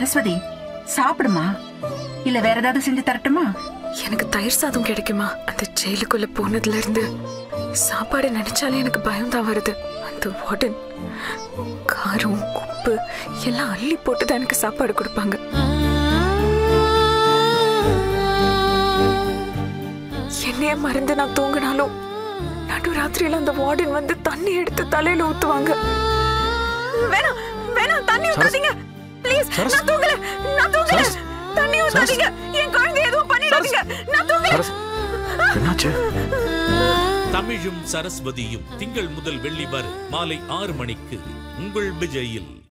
சரஸ்வதி சாப்பிடுமா இல்ல வேற ஏதாவது செஞ்சு தரட்டுமா எனக்கு தயிர் சாதம் கிடைக்குமா அந்த ஜெயிலுக்குள்ள போனதுல இருந்து சாப்பாடு நினைச்சாலே எனக்கு பயம் தான் வருது அந்த வார்டன் காரம் உப்பு எல்லாம் அள்ளி போட்டு தான் எனக்கு சாப்பாடு கொடுப்பாங்க என்னைய மறந்து நான் தூங்கினாலும் நடு ராத்திரியில அந்த வார்டன் வந்து தண்ணி எடுத்து தலையில ஊத்துவாங்க வேணாம் வேணாம் தண்ணி ஊத்தாதீங்க ப்ளீஸ் சரஸ். நான் தூங்கல நான் தூங்கல சரஸ். தண்ணி ஊத்தாதீங்க என் குழந்தை எதுவும் பண்ணிடாதீங்க நான் தூங்கல சரஸ் என்னாச்சு தமிழும் சரஸ்வதியும் திங்கள் முதல் வெள்ளி வரை மாலை ஆறு மணிக்கு உங்கள் விஜயில்